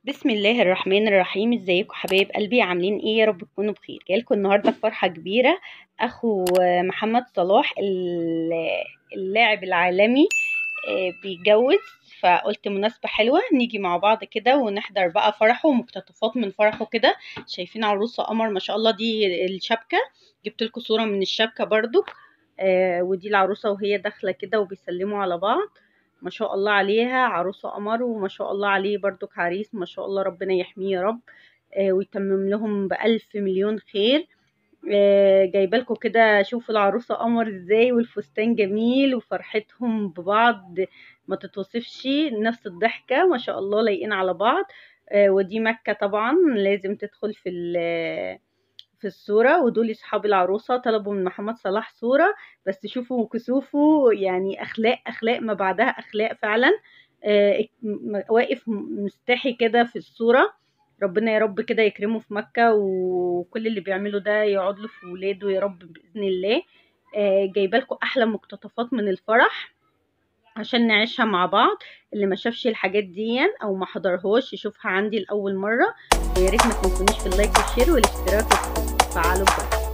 بسم الله الرحمن الرحيم ازيكم حبايب قلبي عاملين ايه يا رب تكونوا بخير جايلكم النهارده فرحه كبيره اخو محمد صلاح ال- اللاعب العالمي آه، بيتجوز فقلت مناسبة حلوة نيجي مع بعض كده ونحضر بقى فرحه ومقتطفات من فرحه كده شايفين عروسة قمر ما شاء الله دي الشبكة جبت لكم صورة من الشبكة برضو آه ودي العروسة وهي داخلة كده وبيسلموا على بعض ما شاء الله عليها عروسة قمر وما شاء الله عليه برضو عريس ما شاء الله ربنا يحميه يا رب آه ويتمم لهم بألف مليون خير آه جايبه لكم كده شوفوا العروسه قمر ازاي والفستان جميل وفرحتهم ببعض ما تتوصفش نفس الضحكه ما شاء الله لايقين على بعض آه ودي مكه طبعا لازم تدخل في ال- في الصوره ودول اصحاب العروسه طلبوا من محمد صلاح صوره بس شوفوا كسوفه يعني اخلاق اخلاق ما بعدها اخلاق فعلا آه م- واقف مستحي كده في الصوره ربنا يا رب كده يكرمه في مكة وكل اللي بيعمله ده يقعد له في ولاده يا رب بإذن الله آه جايبه لكم أحلى مقتطفات من الفرح عشان نعيشها مع بعض اللي ما شافش الحاجات دي او ما حضرهاش يشوفها عندي لأول مرة ويا ريت ما تنسونيش في اللايك والشير والاشتراك وتفعلوا الجرس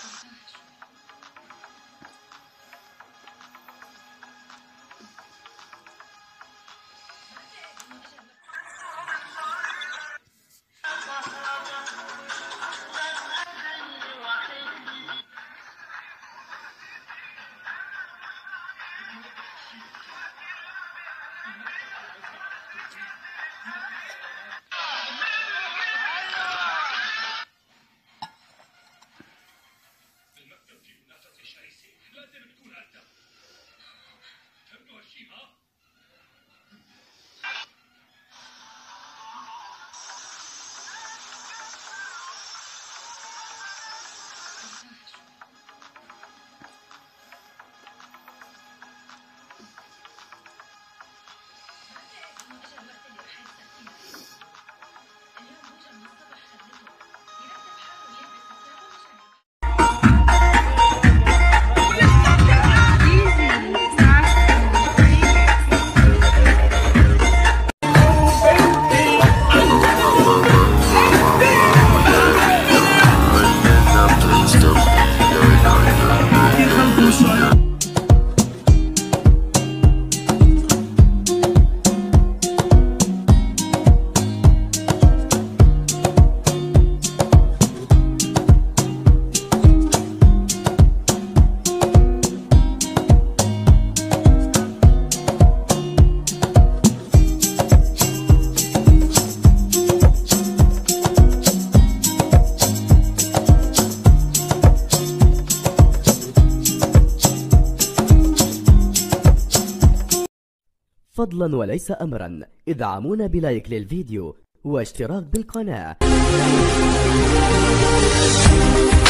فضلا وليس أمرا ادعمونا بلايك للفيديو واشتراك بالقناة